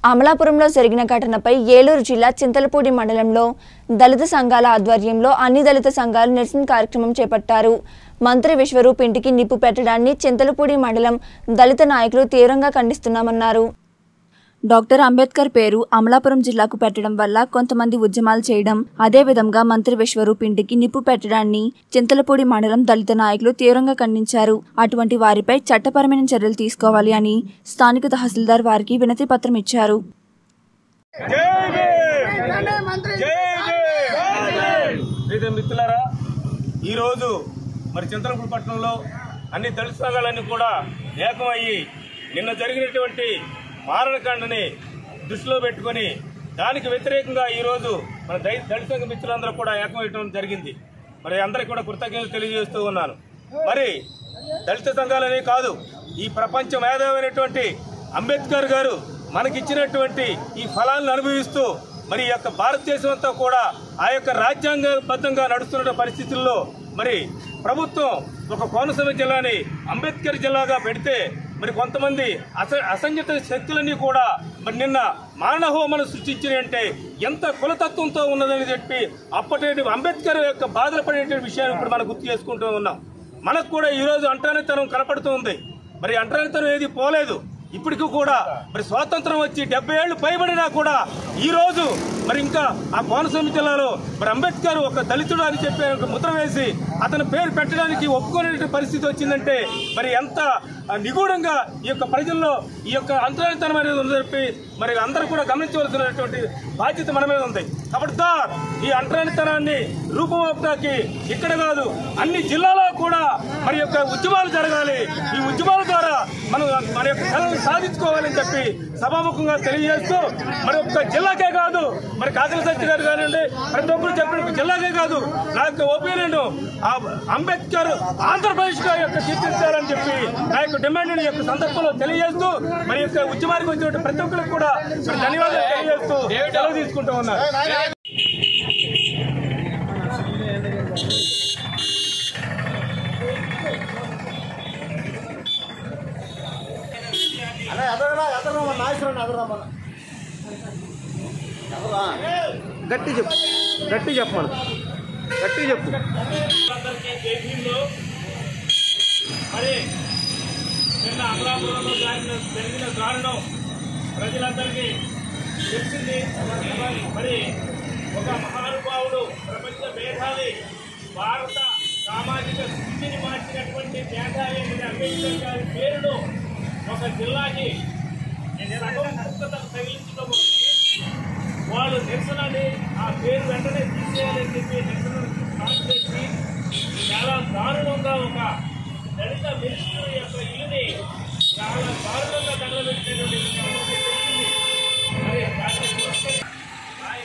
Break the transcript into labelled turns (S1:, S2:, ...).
S1: అమలాపురంలో జరిగిన ఘటనపై ఏలూరు జిల్లా చింతలపూడి మండలంలో దళిత సంఘాల ఆధ్వర్యంలో అన్ని దళిత సంఘాలు నిరసన కార్యక్రమం చేపట్టారు మంత్రి విశ్వరూప్ ఇంటికి నిప్పు పెట్టడాన్ని చింతలపూడి మండలం దళిత నాయకులు తీవ్రంగా ఖండిస్తున్నామన్నారు డాక్టర్ అంబేద్కర్ పేరు అమలాపురం జిల్లాకు పెట్టడం వల్ల కొంతమంది ఉద్యమాలు చేయడం అదే విధంగా మంత్రి విశ్వరూప్ ఇంటికి నిప్పు పెట్టడాన్ని చింతలపూడి మండలం దళిత నాయకులు తీవ్రంగా ఖండించారు అటువంటి వారిపై చట్టపరమైన చర్యలు తీసుకోవాలి అని స్థానిక తహసీల్దార్ వారికి వినతి పత్రం ఇచ్చారు
S2: జై భీమ్! జై భీమ్! అయితే మిత్రులారా ఈరోజు మరి చింతలపూడి పట్టణంలో అన్ని దళిత సంఘాలన్నీ కూడా ఏకమయ్యి నిన్న జరిగినటువంటి మారణకాండని దృష్టిలో పెట్టుకొని దానికి వ్యతిరేకంగా ఈరోజు మన దళి దళిత సంఘ మిత్రులందరూ కూడా ఏకమయ్యడం జరిగింది మరి అందరికీ కూడా కృతజ్ఞతలు తెలియజేస్తూ ఉన్నాను మరి దళిత సంఘాలనే కాదు ఈ ప్రపంచ మేధావైనటువంటి అంబేద్కర్ గారు మనకిచ్చినటువంటి ఈ ఫలాలను అనుభవిస్తూ మరి ఈ యొక్క భారతదేశం అంతా కూడా ఆ యొక్క రాజ్యాంగబద్ధంగా నడుస్తున్న పరిస్థితుల్లో మరి ప్రభుత్వం ఒక కోనసీమ జిల్లాని అంబేద్కర్ జిల్లాగా పెడితే మరి కొంతమంది అస అసంఘిత శక్తులన్నీ కూడా మరి నిన్న మానహోమను సృష్టించినాయి అంటే ఎంత కులతత్వంతో ఉన్నదని చెప్పి అప్పటి అంబేద్కర్ యొక్క బాధలు పడేటువంటి విషయాన్ని ఇప్పుడు మనం గుర్తు చేసుకుంటూ ఉన్నాం మనకు కూడా ఈరోజు అంటరానితనం కనపడుతూ ఉంది మరి అంటరానితనం ఏది పోలేదు ఇప్పటికి కూడా మరి స్వాతంత్రం వచ్చి డెబ్బై ఏళ్లు పైబడినా కూడా ఈ రోజు మరి ఇంకా ఆ కోనసీమ జిల్లాలో మరి అంబేద్కర్ ఒక దళితుడు అని చెప్పి ఒక ముద్ర వేసి అతని పేరు పెట్టడానికి ఒప్పుకునే పరిస్థితి వచ్చిందంటే మరి ఎంత ఆ, నిగూఢంగా ఈ యొక్క ప్రజల్లో ఈ యొక్క అంతరానితనం అనేది ఉందని చెప్పి మరి అందరూ కూడా గమనించవలసినటువంటి బాధ్యత మన మీద ఉంది కాబట్టి ఈ అంటరానితనాన్ని రూపుమాపడానికి ఇక్కడ కాదు అన్ని జిల్లాలో కూడా మరి యొక్క ఉద్యమాలు జరగాలి ఈ ఉద్యమాల ద్వారా మనం మన యొక్క కళను సాధించుకోవాలని చెప్పి సభాముఖంగా తెలియజేస్తూ మరి ఒక్క జిల్లాకే కాదు మరి కాకల సత్య గారు కానివ్వండి ప్రతి ఒక్కరు చెప్పిన ఒక జిల్లాకే కాదు నా యొక్క ఒపీనియన్ ఆ అంబేద్కర్ ఆంధ్రప్రదేశ్ యొక్క తీర్చిదిద్దాలని చెప్పి నా యొక్క డిమాండ్ యొక్క సందర్భంలో తెలియజేస్తూ మరి యొక్క ఉద్యమానికి వచ్చిన ప్రతి ఒక్కరికి కూడా మరి ధన్యవాదాలు తెలియజేస్తూ సెలవు తీసుకుంటూ ఉన్నారు
S3: గట్టి చెప్పు గట్టి చెప్పు మనం గట్టి చెప్పు
S2: అందరికీ జైభీంలో మరి నిన్న అమలాపురంలో జరిగిన జరిగిన దారుణం ప్రజలందరికీ తెలిసింది మరి ఒక మహానుభావుడు ప్రపంచ మేధావి భారత సామాజిక స్థితిని మార్చినటువంటి మేధావి అయిన అంబేద్కర్ గారి పేరును ఒక జిల్లాకి సగం పుస్తకం తగిలించడం వాళ్ళు నిరసనని ఆ పేరు వెంటనే తీసేయాలని చెప్పి నిరసన స్టార్ట్ చేసి చాలా దారుణంగా ఒక దళిత మినిస్టర్ యొక్క ఇల్లుని చాలా దారుణంగా తగల